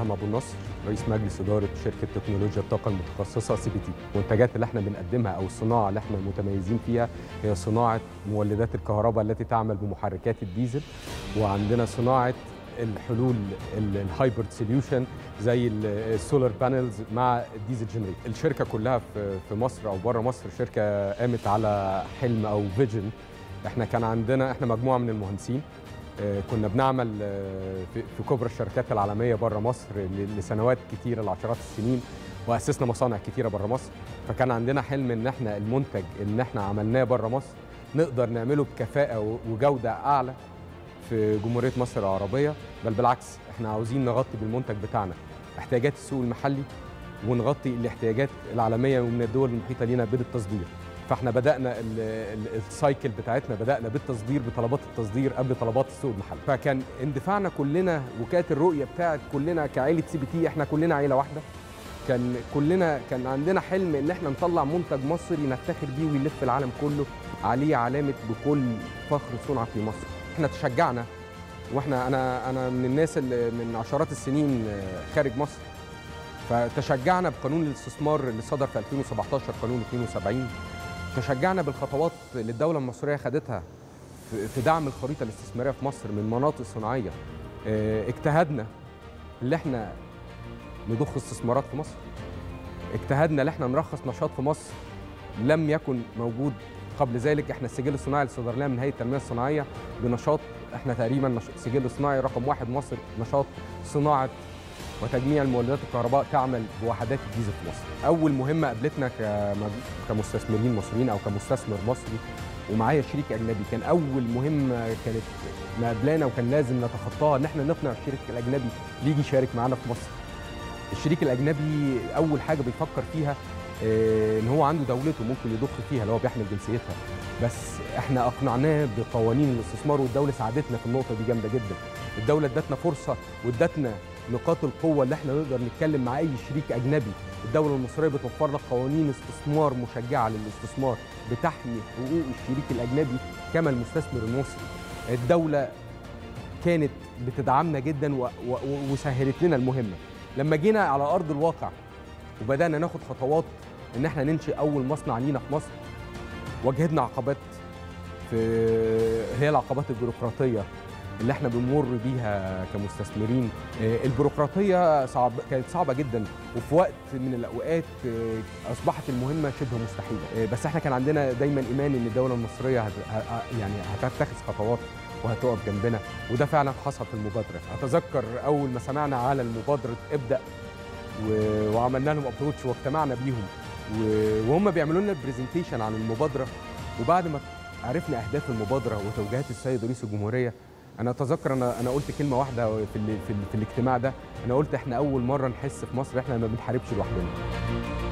متهم ابو النصر رئيس مجلس اداره شركه تكنولوجيا الطاقه المتخصصه سي بي تي المنتجات اللي احنا بنقدمها او الصناعه اللي احنا متميزين فيها هي صناعه مولدات الكهرباء التي تعمل بمحركات الديزل وعندنا صناعه الحلول الهايبرد سوليوشن زي السولار بانلز مع الديزل جنريت الشركه كلها في في مصر او بره مصر شركه قامت على حلم او فيجن احنا كان عندنا احنا مجموعه من المهندسين آه، كنا بنعمل آه، في في كبرى الشركات العالميه بره مصر ل- لسنوات كتيره لعشرات السنين واسسنا مصانع كتيره بره مصر فكان عندنا حلم ان احنا المنتج اللي احنا عملناه بره مصر نقدر نعمله بكفاءه و- وجوده اعلى في جمهوريه مصر العربيه بل بالعكس احنا عاوزين نغطي بالمنتج بتاعنا احتياجات السوق المحلي ونغطي الاحتياجات العالميه ومن الدول المحيطه لينا بالتصدير فاحنا بدانا ال- ال- السايكل بتاعتنا بدانا بالتصدير بطلبات التصدير قبل طلبات السوق المحلي فكان اندفاعنا كلنا وكانت الرؤيه بتاعت كلنا كعائله سي بي تي احنا كلنا عيله واحده كان كلنا كان عندنا حلم ان احنا نطلع منتج مصري نفتخر بيه ويلف العالم كله عليه علامه بكل فخر صنع في مصر احنا تشجعنا واحنا انا انا من الناس اللي من عشرات السنين خارج مصر فتشجعنا بقانون الاستثمار اللي صدر في 2017 قانون 72 تشجعنا بالخطوات اللي الدوله المصريه خدتها في- في دعم الخريطه الاستثماريه في مصر من مناطق صناعيه اه، اجتهدنا اللي احنا نضخ استثمارات في مصر اجتهدنا ان احنا نرخص نشاط في مصر لم يكن موجود قبل ذلك احنا السجل الصناعي اللي صدر لنا من هيئه التنميه الصناعيه بنشاط احنا تقريبا نش- السجل الصناعي رقم واحد مصر نشاط صناعه وتجميع المولدات الكهرباء تعمل بوحدات الديزل في مصر. اول مهمه قابلتنا كمج- كمستثمرين مصريين او كمستثمر مصري ومعايا شريك اجنبي كان اول مهمه كانت مقابلانا وكان لازم نتخطاها ان احنا نقنع الشريك الاجنبي اللي يجي يشارك معانا في مصر. الشريك الاجنبي اول حاجه بيفكر فيها آه، ان هو عنده دولته ممكن يضخ فيها اللي هو بيحمل جنسيتها بس احنا اقنعناه بقوانين الاستثمار والدوله ساعدتنا في النقطه دي جامده جدا الدوله ادتنا فرصه وادتنا نقاط القوه اللي احنا نقدر نتكلم مع اي شريك اجنبي الدوله المصريه بتوفر لك قوانين استثمار مشجعه للاستثمار بتحمي حقوق الشريك الاجنبي كما المستثمر المصري الدوله كانت بتدعمنا جدا و- و- وسهلت لنا المهمه لما جينا على ارض الواقع وبدانا ناخد خطوات ان احنا ننشئ اول مصنع لينا في مصر واجهتنا عقبات في هي العقبات البيروقراطيه اللي احنا بنمر بيها كمستثمرين آه، البيروقراطيه صعب كانت صعبه جدا وفي وقت من الاوقات آه، اصبحت المهمه شبه مستحيله آه، بس احنا كان عندنا دايما ايمان ان الدوله المصريه هت... ه- يعني هتتخذ خطوات وهتقف جنبنا وده فعلا حصل في المبادره اتذكر اول ما سمعنا على المبادره ابدا و- وعملنا لهم ابروتش واجتمعنا بيهم و- وهم بيعملوا لنا برزنتيشن عن المبادره وبعد ما عرفنا اهداف المبادره وتوجيهات السيد رئيس الجمهوريه انا اتذكر انا انا قلت كلمه واحده في ال في, ال في الاجتماع ده انا قلت احنا اول مره نحس في مصر احنا ما بنحاربش لوحدنا